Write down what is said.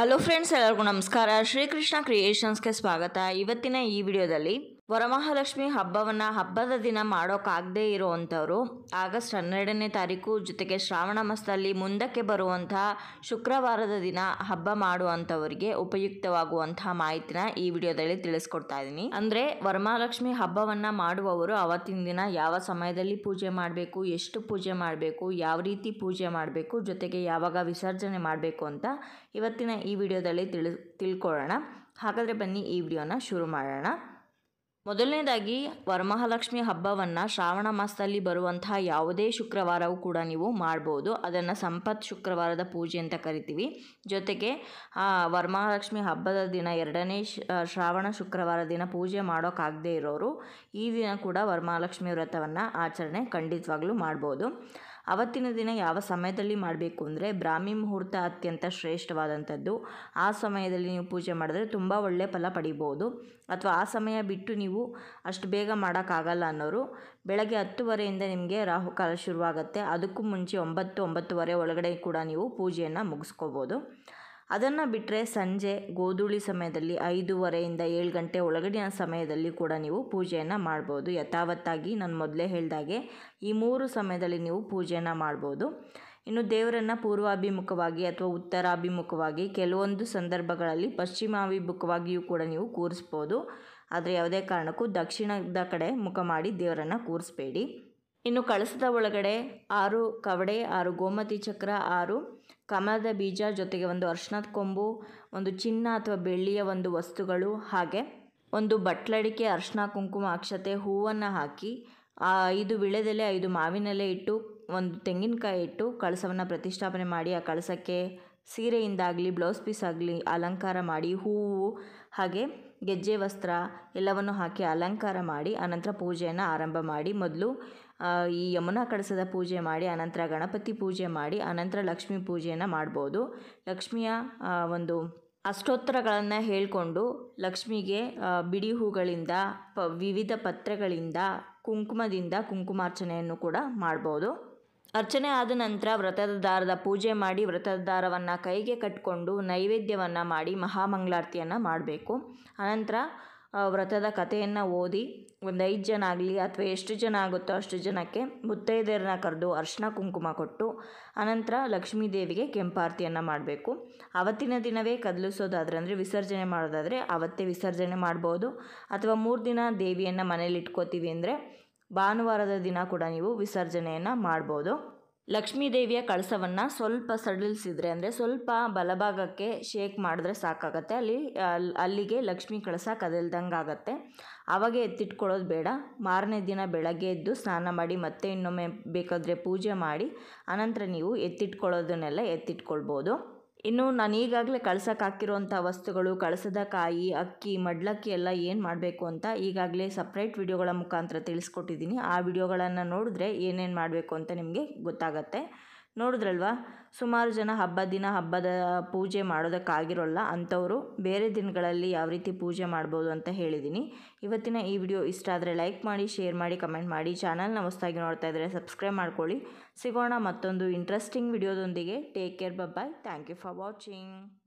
hello friends ಎಲ್ಲರಿಗೂ ನಮಸ್ಕಾರ ಶ್ರೀಕೃಷ್ಣ ಕ್ರಿಯೇಷನ್ಸ್ಗೆ ಸ್ವಾಗತ ಇವತ್ತಿನ ಈ ವಿಡಿಯೋದಲ್ಲಿ ವರಮಹಾಲಕ್ಷ್ಮಿ ಹಬ್ಬವನ್ನು ಹಬ್ಬದ ದಿನ ಮಾಡೋಕ್ಕಾಗದೇ ಇರುವಂಥವ್ರು ಆಗಸ್ಟ್ ಹನ್ನೆರಡನೇ ತಾರೀಕು ಜೊತೆಗೆ ಶ್ರಾವಣ ಮಾಸದಲ್ಲಿ ಮುಂದಕ್ಕೆ ಬರುವಂತಹ ಶುಕ್ರವಾರದ ದಿನ ಹಬ್ಬ ಮಾಡುವಂಥವರಿಗೆ ಉಪಯುಕ್ತವಾಗುವಂತಹ ಮಾಹಿತಿನ ಈ ವಿಡಿಯೋದಲ್ಲಿ ತಿಳಿಸ್ಕೊಡ್ತಾ ಇದ್ದೀನಿ ಅಂದರೆ ವರಮಹಾಲಕ್ಷ್ಮಿ ಹಬ್ಬವನ್ನು ಮಾಡುವವರು ಅವತ್ತಿನ ದಿನ ಯಾವ ಸಮಯದಲ್ಲಿ ಪೂಜೆ ಮಾಡಬೇಕು ಎಷ್ಟು ಪೂಜೆ ಮಾಡಬೇಕು ಯಾವ ರೀತಿ ಪೂಜೆ ಮಾಡಬೇಕು ಜೊತೆಗೆ ಯಾವಾಗ ವಿಸರ್ಜನೆ ಮಾಡಬೇಕು ಅಂತ ಇವತ್ತಿನ ಈ ವಿಡಿಯೋದಲ್ಲಿ ತಿಳಿ ತಿಳ್ಕೊಳ್ಳೋಣ ಹಾಗಾದರೆ ಬನ್ನಿ ಈ ವಿಡಿಯೋನ ಶುರು ಮಾಡೋಣ ಮೊದಲನೇದಾಗಿ ವರಮಹಾಲಕ್ಷ್ಮಿ ಹಬ್ಬವನ್ನು ಶ್ರಾವಣ ಮಾಸದಲ್ಲಿ ಬರುವಂತಹ ಯಾವುದೇ ಶುಕ್ರವಾರವೂ ಕೂಡ ನೀವು ಮಾಡ್ಬೋದು ಅದನ್ನು ಸಂಪತ್ ಶುಕ್ರವಾರದ ಪೂಜೆ ಅಂತ ಕರಿತೀವಿ ಜೊತೆಗೆ ಆ, ವರಮಹಾಲಕ್ಷ್ಮಿ ಹಬ್ಬದ ದಿನ ಎರಡನೇ ಶ- ಆ, ಶ್ರಾವಣ ಶುಕ್ರವಾರ ದಿನ ಪೂಜೆ ಮಾಡೋಕ್ಕಾಗದೇ ಇರೋರು ಈ ದಿನ ಕೂಡ ವರಮಹಾಲಕ್ಷ್ಮಿ ವ್ರತವನ್ನು ಆಚರಣೆ ಖಂಡಿತವಾಗ್ಲೂ ಮಾಡ್ಬೋದು ಅವತ್ತಿನ ದಿನ ಯಾವ ಸಮಯದಲ್ಲಿ ಮಾಡಬೇಕು ಅಂದರೆ ಬ್ರಾಹ್ಮಿ ಮುಹೂರ್ತ ಅತ್ಯಂತ ಶ್ರೇಷ್ಠವಾದಂಥದ್ದು ಆ ಸಮಯದಲ್ಲಿ ನೀವು ಪೂಜೆ ಮಾಡಿದ್ರೆ ತುಂಬ ಒಳ್ಳೆಯ ಫಲ ಪಡಿಬೋದು ಅಥವಾ ಆ ಸಮಯ ಬಿಟ್ಟು ನೀವು ಅಷ್ಟು ಬೇಗ ಮಾಡೋಕ್ಕಾಗಲ್ಲ ಅನ್ನೋರು ಬೆಳಗ್ಗೆ ಹತ್ತುವರೆಯಿಂದ ನಿಮಗೆ ರಾಹುಕಾಲ ಶುರುವಾಗುತ್ತೆ ಅದಕ್ಕೂ ಮುಂಚೆ ಒಂಬತ್ತು ಒಂಬತ್ತುವರೆ ಒಳಗಡೆ ಕೂಡ ನೀವು ಪೂಜೆಯನ್ನು ಮುಗಿಸ್ಕೋಬೋದು ಅದನ್ನು ಬಿಟ್ಟರೆ ಸಂಜೆ ಗೋಧೂಳಿ ಸಮಯದಲ್ಲಿ ಐದೂವರೆಯಿಂದ ಏಳು ಗಂಟೆ ಒಳಗಡಿನ ಸಮಯದಲ್ಲಿ ಕೂಡ ನೀವು ಪೂಜೆಯನ್ನು ಮಾಡ್ಬೋದು ಯಥಾವತ್ತಾಗಿ ನಾನು ಮೊದಲೇ ಹೇಳ್ದಾಗೆ ಈ ಮೂರು ಸಮಯದಲ್ಲಿ ನೀವು ಪೂಜೆಯನ್ನು ಮಾಡ್ಬೋದು ಇನ್ನು ದೇವರನ್ನು ಪೂರ್ವಾಭಿಮುಖವಾಗಿ ಅಥವಾ ಉತ್ತರಾಭಿಮುಖವಾಗಿ ಕೆಲವೊಂದು ಸಂದರ್ಭಗಳಲ್ಲಿ ಪಶ್ಚಿಮಾಭಿಮುಖವಾಗಿಯೂ ಕೂಡ ನೀವು ಕೂರಿಸ್ಬೋದು ಆದರೆ ಯಾವುದೇ ಕಾರಣಕ್ಕೂ ದಕ್ಷಿಣದ ಕಡೆ ಮುಖ ಮಾಡಿ ದೇವರನ್ನು ಕೂರಿಸ್ಬೇಡಿ ಇನ್ನು ಕಳಸದ ಒಳಗಡೆ ಆರು ಕವಡೆ ಆರು ಗೋಮತಿ ಚಕ್ರ ಆರು ಕಮಲದ ಬೀಜ ಜೊತೆಗೆ ಒಂದು ಅರ್ಶಿನದ ಕೊಂಬು ಒಂದು ಚಿನ್ನ ಅಥವಾ ಬೆಳ್ಳಿಯ ಒಂದು ವಸ್ತುಗಳು ಹಾಗೆ ಒಂದು ಬಟ್ಲಡಿಕೆ ಅರ್ಶಿನ ಕುಂಕುಮ ಅಕ್ಷತೆ ಹೂವನ್ನು ಹಾಕಿ ಆ ಐದು ವಿಳೆದೆಲೆ ಐದು ಮಾವಿನೆಲೆ ಇಟ್ಟು ಒಂದು ತೆಂಗಿನಕಾಯಿ ಇಟ್ಟು ಕಳಸವನ್ನು ಪ್ರತಿಷ್ಠಾಪನೆ ಮಾಡಿ ಆ ಕಳಸಕ್ಕೆ ಸೀರೆಯಿಂದಾಗಲಿ ಬ್ಲೌಸ್ ಪೀಸ್ ಆಗಲಿ ಅಲಂಕಾರ ಮಾಡಿ ಹೂವು ಹಾಗೆ ಗೆಜ್ಜೆ ವಸ್ತ್ರ ಎಲ್ಲವನ್ನು ಹಾಕಿ ಅಲಂಕಾರ ಮಾಡಿ ಆನಂತರ ಪೂಜೆಯನ್ನು ಆರಂಭ ಮಾಡಿ ಮೊದಲು ಆ, ಈ ಯಮುನಾ ಕಳಸದ ಪೂಜೆ ಮಾಡಿ ಆನಂತರ ಗಣಪತಿ ಪೂಜೆ ಮಾಡಿ ಆನಂತರ ಲಕ್ಷ್ಮೀ ಪೂಜೆಯನ್ನು ಮಾಡ್ಬೋದು ಲಕ್ಷ್ಮಿಯ ಆ, ಒಂದು ಅಷ್ಟೋತ್ತರಗಳನ್ನು ಹೇಳಿಕೊಂಡು ಲಕ್ಷ್ಮಿಗೆ ಆ, ಬಿಡಿ ಹೂಗಳಿಂದ ಪ ವಿವಿಧ ಪತ್ರೆಗಳಿಂದ ಕುಂಕುಮದಿಂದ ಕುಂಕುಮಾರ್ಚನೆಯನ್ನು ಕೂಡ ಮಾಡ್ಬೋದು ಅರ್ಚನೆ ಆದ ನಂತರ ವ್ರತದ ದಾರದ ಪೂಜೆ ಮಾಡಿ ವ್ರತದ ದಾರವನ್ನು ಕೈಗೆ ಕಟ್ಟಿಕೊಂಡು ನೈವೇದ್ಯವನ್ನು ಮಾಡಿ ಮಹಾಮಂಗಳಾರತಿಯನ್ನು ಮಾಡಬೇಕು ಅನಂತರ ಆ, ವ್ರತದ ಕಥೆಯನ್ನು ಓದಿ ಒಂದು ಐದು ಜನ ಆಗಲಿ ಅಥವಾ ಎಷ್ಟು ಜನ ಆಗುತ್ತೋ ಅಷ್ಟು ಜನಕ್ಕೆ ಮುತ್ತೈದೆಯರನ್ನ ಕರೆದು ಅರ್ಶಿನ ಕುಂಕುಮ ಕೊಟ್ಟು ಅನಂತರ ಲಕ್ಷ್ಮೀ ದೇವಿಗೆ ಕೆಂಪಾರತಿಯನ್ನು ಮಾಡಬೇಕು ಅವತ್ತಿನ ದಿನವೇ ಕದಲಿಸೋದಾದ್ರೆ ಅಂದರೆ ವಿಸರ್ಜನೆ ಮಾಡೋದಾದರೆ ಅವತ್ತೇ ವಿಸರ್ಜನೆ ಮಾಡ್ಬೋದು ಅಥವಾ ಮೂರು ದಿನ ದೇವಿಯನ್ನು ಮನೇಲಿ ಇಟ್ಕೋತೀವಿ ಅಂದರೆ ಭಾನುವಾರದ ದಿನ ಕೂಡ ನೀವು ವಿಸರ್ಜನೆಯನ್ನು ಮಾಡ್ಬೋದು ಲಕ್ಷ್ಮೀ ದೇವಿಯ ಕಳಸವನ್ನು ಸ್ವಲ್ಪ ಸಡಿಲಿಸಿದ್ರೆ ಅಂದರೆ ಸ್ವಲ್ಪ ಬಲಭಾಗಕ್ಕೆ ಶೇಕ್ ಮಾಡಿದ್ರೆ ಸಾಕಾಗತ್ತೆ ಅಲ್ಲಿ ಅಲ್- ಅಲ್ಲಿಗೆ ಲಕ್ಷ್ಮೀ ಕಳಸ ಕದಲ್ದಂಗೆ ಆಗುತ್ತೆ ಆವಾಗ ಎತ್ತಿಟ್ಕೊಳ್ಳೋದು ಬೇಡ ಮಾರನೇ ದಿನ ಬೆಳಗ್ಗೆ ಎದ್ದು ಸ್ನಾನ ಮಾಡಿ ಮತ್ತೆ ಇನ್ನೊಮ್ಮೆ ಬೇಕಾದರೆ ಪೂಜೆ ಮಾಡಿ ಅನಂತರ ನೀವು ಎತ್ತಿಟ್ಕೊಳ್ಳೋದನ್ನೆಲ್ಲ ಎತ್ತಿಟ್ಕೊಳ್ಬೋದು ಇನ್ನು ನಾನು ಈಗಾಗಲೇ ಕಳ್ಸಕ್ಕೆ ಹಾಕಿರುವಂಥ ವಸ್ತುಗಳು ಕಳಸದ ಕಾಯಿ ಅಕ್ಕಿ ಮಡ್ಲಕ್ಕಿ ಎಲ್ಲ ಏನು ಮಾಡಬೇಕು ಅಂತ ಈಗಾಗಲೇ ಸಪ್ರೇಟ್ ವಿಡಿಯೋಗಳ ಮುಖಾಂತರ ತಿಳಿಸ್ಕೊಟ್ಟಿದ್ದೀನಿ ಆ ವಿಡಿಯೋಗಳನ್ನು ನೋಡಿದ್ರೆ ಏನೇನು ಮಾಡಬೇಕು ಅಂತ ನಿಮಗೆ ಗೊತ್ತಾಗತ್ತೆ ನೋಡಿದ್ರಲ್ವಾ ಸುಮಾರು ಜನ ಹಬ್ಬದ ದಿನ ಹಬ್ಬದ ಪೂಜೆ ಮಾಡೋದಕ್ಕಾಗಿರೋಲ್ಲ ಅಂಥವರು ಬೇರೆ ದಿನಗಳಲ್ಲಿ ಯಾವ ರೀತಿ ಪೂಜೆ ಮಾಡ್ಬೋದು ಅಂತ ಹೇಳಿದ್ದೀನಿ ಇವತ್ತಿನ ಈ ವಿಡಿಯೋ ಇಷ್ಟ ಆದರೆ ಲೈಕ್ ಮಾಡಿ ಶೇರ್ ಮಾಡಿ ಕಮೆಂಟ್ ಮಾಡಿ ಚಾನಲ್ನ ಹೊಸದಾಗಿ ನೋಡ್ತಾ ಇದ್ದರೆ ಸಬ್ಸ್ಕ್ರೈಬ್ ಮಾಡ್ಕೊಳ್ಳಿ ಸಿಗೋಣ ಮತ್ತೊಂದು ಇಂಟ್ರೆಸ್ಟಿಂಗ್ ವಿಡಿಯೋದೊಂದಿಗೆ take care bye thank you for watching